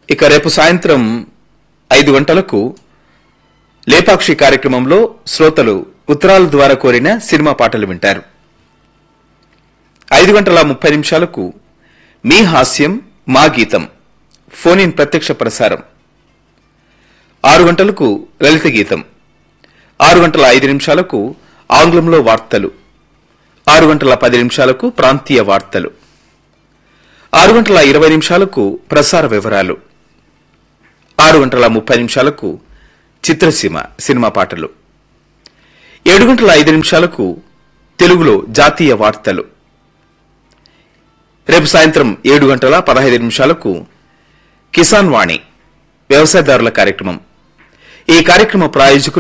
ఇక రేపు సాయంత్రం ఐదు గంటలకు లేపాక్షి కార్యక్రమంలో శ్రోతలు ఉత్తరాల ద్వారా కోరిన సినిమా పాటలు వింటారు ఐదు గంటల ముప్పై నిమిషాలకు మీ హాస్యం మా గీతం ఫోన్ ఇన్ ప్రత్యక్ష ప్రసారం ఆరు గంటలకు లలిత గీతం ఆరు గంటల ఐదు నిమిషాలకు ఆంగ్లంలో వార్తలు ఆరు గంటల పది నిమిషాలకు ప్రాంతీయ వార్తలు ఆరు గంటల ఇరవై నిమిషాలకు ప్రసార వివరాలు ఆరు గంటల ముప్పై నిమిషాలకు చిత్రసీమ సినిమా పాటలు ఏడు గంటల ఐదు నిమిషాలకు తెలుగులో జాతీయ వార్తలు రేపు సాయంత్రం ఏడు గంటల పదహైదు నిమిషాలకు కిసాన్ వాణి వ్యవసాయదారుల కార్యక్రమం ఈ కార్యక్రమ ప్రాయోజకులు